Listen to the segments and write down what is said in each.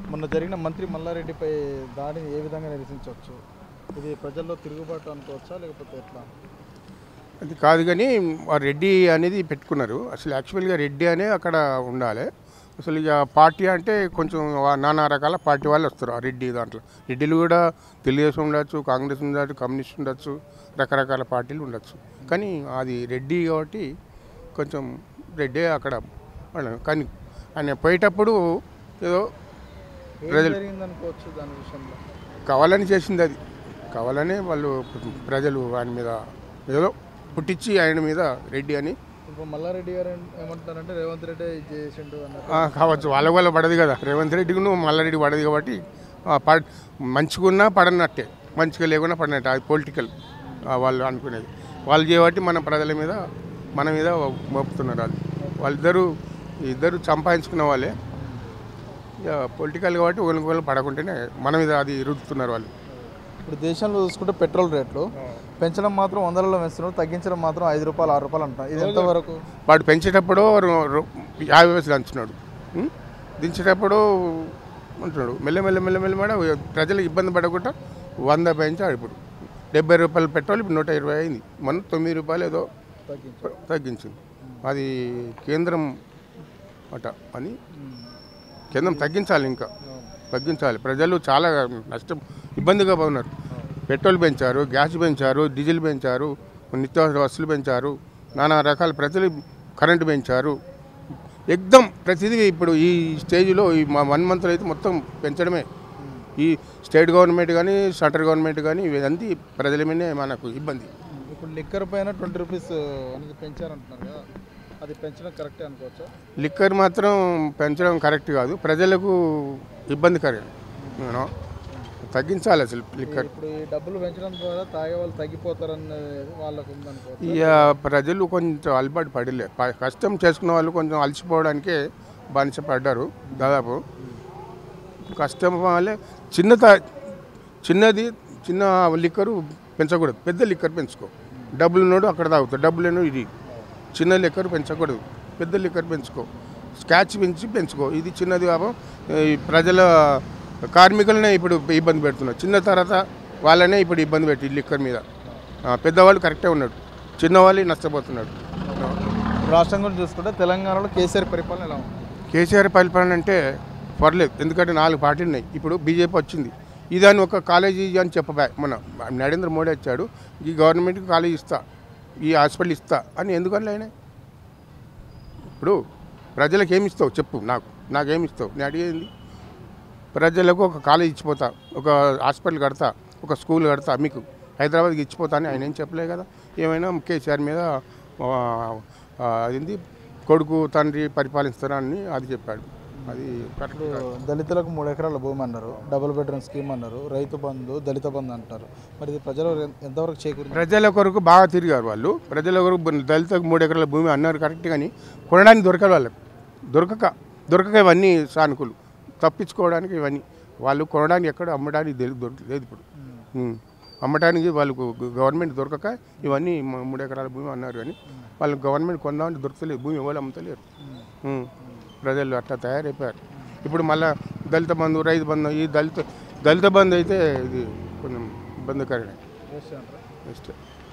మొన్న జరిగిన మంత్రి మల్లారెడ్డిపై దాడిని ఏ విధంగా నిరసించవచ్చు ఇది ప్రజల్లో తిరుగుబాటు అనుకోవచ్చా లేకపోతే ఎట్లా అది కాదు కానీ ఆ రెడ్డి అనేది పెట్టుకున్నారు అసలు యాక్చువల్గా రెడ్డి అనే అక్కడ ఉండాలి అసలు ఇక పార్టీ అంటే కొంచెం వా- నానా రకాల పార్టీ వాళ్ళు వస్తారు ఆ రెడ్డి దాంట్లో రెడ్డిలు కూడా తెలుగుదేశం ఉండొచ్చు కాంగ్రెస్ ఉండొచ్చు కమ్యూనిస్ట్ ఉండొచ్చు రకరకాల పార్టీలు ఉండొచ్చు కానీ అది రెడ్డి కాబట్టి కొంచెం రెడ్డి అక్కడ ఉన్నాడు. కానీ ఆయన పోయేటప్పుడు ఏదో ఏం ప్రజలు- జరిగింది అనుకోవచ్చు దాని విషయంలో కావాలని చేసింది అది కావాలని వాళ్ళు ప్రజలు ఆయన మీద ఏదో పుట్టించి ఆయన మీద రెడ్డి అని ఇప్పుడు మల్లారెడ్డి గారు ఏం- ఏమంటున్నారంటే రేవంత్ రెడ్డి ఇది చేసిండు అన్నారు ఆ, కావచ్చు వాళ్ళ వల్ల పడదు కదా రేవంత్ రెడ్డికి నువ్వు మల్లారెడ్డి పడదు కాబట్టి ఆ, పడ మంచిగున్నా పడనట్టే మంచిగా లేకున్నా పడినట్టే అది పొలిటికల్ వాళ్ళు అనుకునేది వాళ్ళు చేయబట్టి మన ప్రజల మీద మన మీద మోపుతున్నారు అది వాళ్ళిద్దరూ ఇద్దరు సంపాదించుకున్న వాళ్ళే ఇక పొలిటికల్ కాబట్టి ఒకరికి వాళ్ళు పడకుంటేనే మన మీద అది రుద్దుతున్నారు వాళ్ళు ఇప్పుడు దేశంలో చూసుకుంటే పెట్రోల్ రేట్లు పెంచడం మాత్రం వందలలో పెంచుతున్నారు తగ్గించడం మాత్రం ఐదు రూపాయలు ఆరు రూపాయలు అంటున్నారు ఇది ఎంతవరకు వాడు పెంచేటప్పుడు రు- రు- యాభై వేలు దంచున్నాడు ఉం? దించేటప్పుడు ఉంటున్నాడు మెల్ల మెల్ల మెల్ల మెల్ల మేడ ప్రజలకు ఇబ్బంది పడకుండా వంద పెంచాడు ఇప్పుడు డెబ్బై రూపాయల పెట్రోల్ ఇప్పుడు నూట ఇరవై అయింది మొన్న తొమ్మిది రూపాయలు ఏదో తగ్గించు తగ్గించింది అది కేంద్రం అట అని కేంద్రం తగ్గించాలి ఇంకా తగ్గించాలి ప్రజలు చాలా నష్టం ఇబ్బందిగా ఉన్నారు పెట్రోల్ పెంచారు గ్యాస్ పెంచారు డీజిల్ పెంచారు నిత్యావసర వస్తువులు పెంచారు నానా రకాల ప్రజలు కరెంటు పెంచారు ఎగ్దం ప్రతిదీ ఇప్పుడు ఈ స్టేజ్లో ఈ మా వన్ మంత్లో అయితే మొత్తం పెంచడమే ఈ స్టేట్ గవర్నమెంట్ కానీ సెంట్రల్ గవర్నమెంట్ కానీ ఇవన్నీ ప్రజల మీదనే మనకు ఇబ్బంది ఇప్పుడు లిక్కర్ పైన ట్వంటీ రూపీస్ అనేది పెంచారంటున్నారు కదా అది పెంచడం కరెక్టే అనుకోవచ్చా లిక్కర్ మాత్రం పెంచడం కరెక్ట్ కాదు ప్రజలకు ఇబ్బందికరం నేను తగ్గించాలి అసలు లిక్కర్ ఇప్పుడు ఈ డబ్బులు పెంచడం ద్వారా తాగే వాళ్ళు తగ్గిపోతారనేది వాళ్ళకు ఉందనుకోవచ్చు ఇక ప్రజలు కొంచెం అలవాటు పడలే ప- కష్టం చేసుకున్న వాళ్ళు కొంచెం అలసిపోవడానికే బానిస పడ్డారు దాదాపు కష్టం వల్లే చిన్న తా- చిన్నది చిన్న లిక్కరు పెంచకూడదు పెద్ద లిక్కర్ పెంచుకో డబ్బులు ఉన్నాడు అక్కడ తాగుతాడు డబ్బులు లేనో ఇది చిన్న లిక్కర్ పెంచకూడదు పెద్ద లిక్కర్ పెంచుకో స్కాచ్ పెంచి పెంచుకో ఇది చిన్నది పాపం ఈ ప్రజల కార్మికులనే ఇప్పుడు ఇబ్బంది పెడుతున్నారు చిన్న తర్వాత వాళ్ళనే ఇప్పుడు ఇబ్బంది పెట్టి లిక్కర్ మీద ఆ, పెద్దవాళ్ళు కరెక్టే ఉన్నాడు చిన్నవాళ్ళు నష్టపోతున్నాడు రాష్ట్రం గురించి చూసుకుంటే తెలంగాణలో కేసీఆర్ పరిపాలన ఎలా ఉంది కేసీఆర్ పరిపాలన అంటే పర్లేదు ఎందుకంటే నాలుగు పార్టీలు ఉన్నాయి ఇప్పుడు బీజేపీ వచ్చింది ఇదాన్ని ఒక కాలేజీ అని చెప్పబా మన నరేంద్ర మోడీ వచ్చాడు ఈ గవర్నమెంట్కి కాలేజీ ఇస్తా ఈ హాస్పిటల్ ఇస్తా అని ఎందుకని ఆయన ఇప్పుడు ప్రజలకు ఏమి ఇస్తావు చెప్పు నాకు నాకేమి ఇస్తావు నేను అడిగేది ప్రజలకు ఒక కాలేజ్ ఇచ్చిపోతా ఒక హాస్పిటల్ కడతా ఒక స్కూల్ కడతా మీకు హైదరాబాద్కి ఇచ్చిపోతా అని ఆయన ఏం చెప్పలే కదా ఏమైనా కేసీఆర్ మీద ఆ, ఆ, అదేంది కొడుకు తండ్రి పరిపాలిస్తారని అది చెప్పాడు అది కరెక్ట్ ఇప్పుడు దళితులకు మూడు ఎకరాల భూమి అన్నారు డబుల్ బెడ్రూమ్ స్కీమ్ అన్నారు రైతు బంధు దళిత బంధు అంటారు మరి ఇది ప్రజలు ఎంతవరకు చేకూరింది ప్రజల కొరకు బాగా తిరిగారు వాళ్ళు ప్రజల కొరకు బ- దళితకు మూడు ఎకరాల భూమి అన్నారు కరెక్ట్ కానీ కొనడానికి దొరకదు వాళ్ళకి దొరకక దొరకక ఇవన్నీ సానుకూలు తప్పించుకోవడానికి ఇవన్నీ వాళ్ళు కొనడానికి ఎక్కడ అమ్మడానికి తెలి- దొరకలేదు ఇప్పుడు ఉం. అమ్మటానికి వాళ్ళకు గ- గవర్నమెంట్ దొరకక ఇవన్నీ మ- మూడు ఎకరాల భూమి అన్నారు కానీ వాళ్ళు గవర్నమెంట్ కొందామని దొరకలేదు భూమి ఎవరు అమ్ముతలేరు ఉం. ప్రజలు అట్లా తయారైపోయారు ఇప్పుడు మళ్ళా దళిత బంధు రైతు బంధు ఈ దళిత దళిత బంధు అయితే ఇది కొంచెం ఇబ్బందికరమే నెక్స్ట్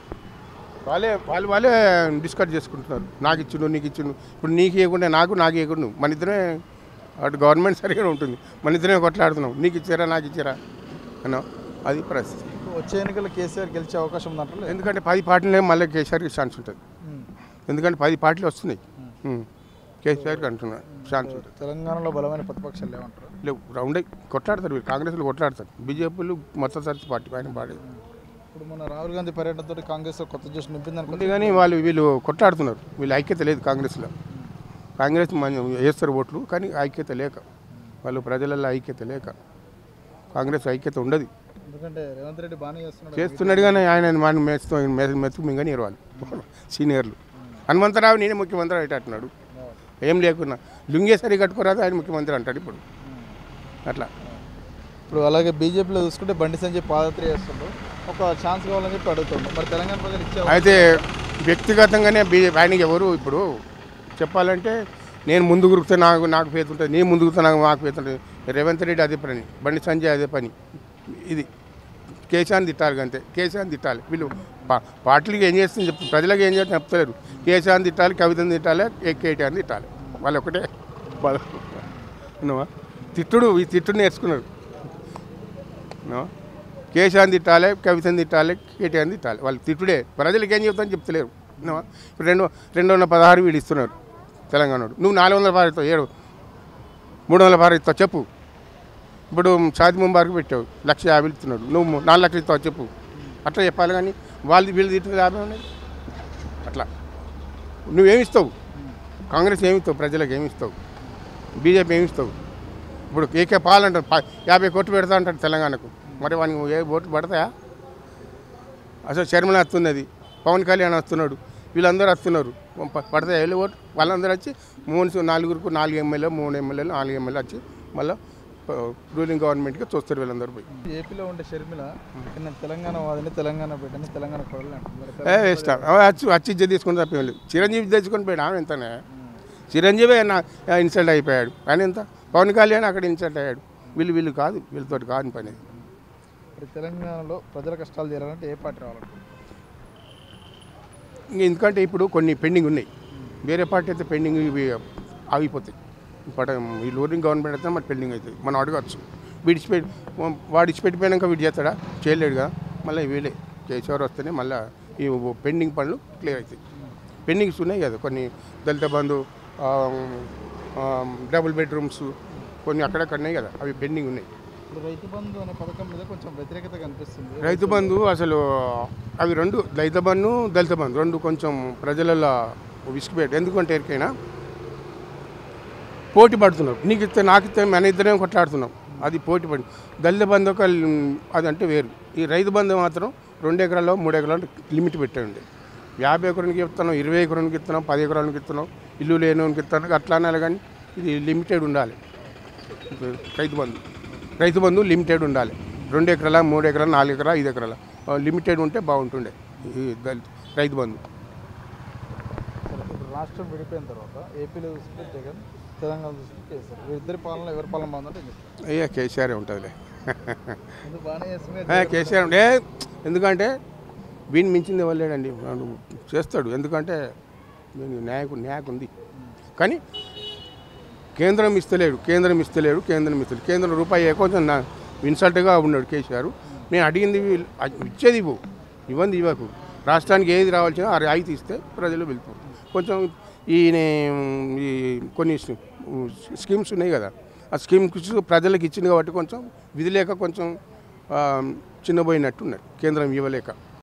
వాళ్ళే వాళ్ళు వాళ్ళే డిస్కస్ చేసుకుంటున్నారు నాకు ఇచ్చిండు నీకు ఇచ్చిండు ఇప్పుడు నీకు ఇవ్వకుండా నాకు నాకు ఇవ్వకుండా మన ఇద్దరే అటు గవర్నమెంట్ సరిగ్గా ఉంటుంది మన ఇద్దరే కొట్లాడుతున్నాం నీకు ఇచ్చారా నాకు ఇచ్చారా అన్న అది పరిస్థితి వచ్చే ఎన్నికల్లో కేసీఆర్ గెలిచే అవకాశం ఉందంటారు ఎందుకంటే పది పార్టీలే మళ్ళీ కేసీఆర్కి ఛాన్స్ ఉంటుంది ఎందుకంటే పది పార్టీలు వస్తున్నాయి ఉం. కేసీఆర్కి అంటున్నారు ఛాన్స్ ఉంటుంది తెలంగాణలో బలమైన ప్రతిపక్షాలు లేవంటారు లేవు రౌండ్ అయ్యి కొట్లాడతారు వీళ్ళు కాంగ్రెస్లో కొట్లాడతారు బీజేపీలు మొత్తం సరిచి పార్టీ పైన పాడే ఇప్పుడు మన రాహుల్ గాంధీ పర్యటనతో కాంగ్రెస్ కొత్త జోష్ నింపింది ఉంది అనుకుంటే కానీ వాళ్ళు వీళ్ళు కొట్లాడుతున్నారు వీళ్ళు ఐక్యత లేదు కాంగ్రెస్లో కాంగ్రెస్ మన వేస్తారు ఓట్లు కానీ ఐక్యత లేక వాళ్ళు ప్రజలలో ఐక్యత లేక కాంగ్రెస్ ఐక్యత ఉండదు ఎందుకంటే రేవంత్ రెడ్డి బాగానే చేస్తున్నాడు చేస్తున్నాడు కానీ ఆయన మన మెత్తు మెతుకు మింగని వాళ్ళు సీనియర్లు హనుమంతరావు నేనే ముఖ్యమంత్రి అంటున్నాడు ఏం లేకున్నా లుంగే సరి కట్టుకోరాదు ఆయన ముఖ్యమంత్రి అంటాడు ఇప్పుడు అట్లా ఇప్పుడు అలాగే బీజేపీలో చూసుకుంటే బండి సంజయ్ పాదయాత్ర చేస్తుండ్రు ఒక ఛాన్స్ కావాలని చెప్పి అడుగుతుండ్రు మరి తెలంగాణ ప్రజలు ఇచ్చే అయితే వ్యక్తిగతంగానే బీజేపీ ఆయనకి ఎవరు ఇప్పుడు చెప్పాలంటే నేను ముందు గురికితే నాకు నాకు పేరు ఉంటుంది నేను ముందు గురితే నాకు మాకు పేరు ఉంటుంది రేవంత్ రెడ్డి అదే పని బండి సంజయ్ అదే పని ఇది కేశాన్ని తిట్టాలి అంతే కేశాన్ని తిట్టాలి వీళ్ళు పా పార్టీలకి ఏం చేస్తుంది చెప్తారు ప్రజలకు ఏం చేస్తుంది చెప్తలేరు కేశాన్ని తిట్టాలి కవితను తిట్టాలి కేటీఆర్ని తిట్టాలి వాళ్ళు ఒకటే వాళ్ళ విన్నావా? తిట్టుడు ఈ తిట్టుడు నేర్చుకున్నారు విన్నావా? కేశాన్ని తిట్టాలి కవితను తిట్టాలి కేటీఆర్ని తిట్టాలి వాళ్ళు తిట్టుడే ప్రజలకు ఏం చెప్తాను చెప్తలేరు విన్నావా? ఇప్పుడు రెండు రెండు వందల పదహారు వీళ్ళు ఇస్తున్నారు తెలంగాణడు నువ్వు నాలుగు వందల పారు ఇస్తావు ఏడు మూడు వందల పారు ఇస్తావు చెప్పు ఇప్పుడు షాది ముంబార్కు పెట్టావు లక్ష యాభై ఇస్తున్నాడు నువ్వు ము- నాలుగు లక్షలు ఇస్తావు చెప్పు అట్లా చెప్పాలి కానీ వాళ్ళు వీళ్ళు తిట్టిన లాభం ఉన్నది అట్లా నువ్వేమిస్తావు కాంగ్రెస్ ఏమిస్తావు ప్రజలకు ఏమిస్తావు బీజేపీ ఏమిస్తావు ఇప్పుడు ఏకే పాల్ అంటారు పా- యాభై కోట్లు పెడతా అంటారు తెలంగాణకు మరి వానికి ఏ ఓట్లు పడతాయా అసలు శర్మల వస్తున్నది పవన్ కళ్యాణ్ వస్తున్నాడు వీళ్ళందరూ వస్తున్నారు ప- పడతాయా వెళ్ళి ఓటు వాళ్ళందరూ వచ్చి మూడు నలుగురికి నాలుగు ఎమ్మెల్యే మూడు ఎమ్మెల్యేలు నాలుగు ఎమ్మెల్యే వచ్చి మళ్ళీ రూలింగ్ గవర్నమెంట్కి చూస్తారు వీళ్ళందరూ పోయి ఏపీలో ఉండే షర్మిల నేను తెలంగాణ వాదిని తెలంగాణ బిడ్డని తెలంగాణ కొడలు అంటుంది ఏ వేస్ట్ వచ్చి వచ్చి ఇజ్జత్ తీసుకుని తప్పేవాళ్ళు చిరంజీవి తెచ్చుకొని పోయాడు ఆమె ఎంతనే చిరంజీవి నా ఇన్సల్ట్ అయిపోయాడు ఆయన ఎంత పవన్ కళ్యాణ్ అక్కడ ఇన్సల్ట్ అయ్యాడు వీళ్ళు వీళ్ళు కాదు వీళ్ళతోటి కాని పని అది. మరి తెలంగాణలో ప్రజల కష్టాలు తీరాలంటే ఏ పార్టీ రావాలంటే ఇంక ఎందుకంటే ఇప్పుడు కొన్ని పెండింగ్ ఉన్నాయి వేరే పార్టీ అయితే పెండింగ్ ఇవి ఆగిపోతాయి ఇప్పుడు ఈ లోరింగ్ గవర్నమెంట్ అయితే మరి పెండింగ్ అవుతుంది మనం అడగచ్చు విడిచిపెట్టి వాడు ఇచ్చిపెట్టిపోయాక వీడు చేస్తాడా చేయలేడు కదా మళ్ళీ వీళ్ళే కేసీఆర్ వస్తేనే మళ్ళీ ఈ పెండింగ్ పనులు క్లియర్ అవుతాయి పెండింగ్స్ ఉన్నాయి కదా కొన్ని దళిత బంధు ఆ, ఆ, డబుల్ బెడ్రూమ్స్ కొన్ని అక్కడక్కడ ఉన్నాయి కదా అవి పెండింగ్ ఉన్నాయి ఇప్పుడు రైతు బంధు అనే పథకం మీద కొంచెం వ్యతిరేకత కనిపిస్తుంది రైతు బంధు అసలు అవి రెండు రైతు బంధు దళిత బంధు రెండు కొంచెం ప్రజలలో విసిగిపెట్టు ఎందుకంటే ఎరికైనా పోటీ పడుతున్నారు నీకు ఇస్తే నాకు ఇస్తే మన ఇద్దరేం కొట్లాడుతున్నాం అది పోటీ పడి దళిత బంధు ఒక అది అంటే వేరు ఈ రైతు బంధు మాత్రం రెండు ఎకరాల్లో మూడు ఎకరాలు లిమిట్ పెట్టండి యాభై ఎకరానికి ఇస్తున్నాం ఇరవై ఎకరానికి ఇస్తున్నాం పది ఎకరానికి ఇస్తున్నాం ఇల్లు లేనివానికి ఇస్తున్నాం అట్లా అనాలి కానీ ఇది లిమిటెడ్ ఉండాలి రైతు బంధు రైతు బంధు లిమిటెడ్ ఉండాలి రెండు ఎకరాల మూడు ఎకరాల నాలుగు ఎకరాల ఐదు ఎకరాల ఆ, లిమిటెడ్ ఉంటే బాగుంటుండే ఈ దళిత రైతు బంధు సరే ఇప్పుడు రాష్ట్రం విడిపోయిన తర్వాత ఏపీలో చూసుకుంటే జగన్ తెలంగాణ చూసుకుంటే కేసీఆర్ వీరిద్దరి పాలన ఎవరి పాలన బాగుందంటే ఏం చెప్తారు అయ్యా కేసీఆర్ ఉంటుందిలే ముందు బాగానే చేస్తుంది ఆ, కేసీఆర్ ఉంటే ఎందుకంటే వీని మించింది ఎవరు లేడండి వాడు చేస్తాడు ఎందుకంటే వీనికి న్యాయకు న్యాయకు ఉంది కానీ కేంద్రం ఇస్తలేడు కేంద్రం ఇస్తలేడు కేంద్రం ఇస్తలేడు కేంద్రం రూపాయి ఏ కొంచెం నా ఇన్సల్ట్గా ఉన్నాడు కేసీఆర్ నేను అడిగింది వీళ్ళు- అది ఇచ్చేది ఇవ్వు ఇవ్వండి ఇవ్వకు రాష్ట్రానికి ఏది రావాల్సిన ఆ రాయితీ ఇస్తే ప్రజలు వెళ్తారు కొంచెం ఈయన ఈ కొన్ని స్కీ- స్కీమ్స్ ఉన్నాయి కదా ఆ స్కీమ్స్ ప్రజలకు ఇచ్చింది కాబట్టి కొంచెం విధి లేక కొంచెం ఆ, చిన్నపోయినట్టు ఉన్నారు కేంద్రం ఇవ్వలేక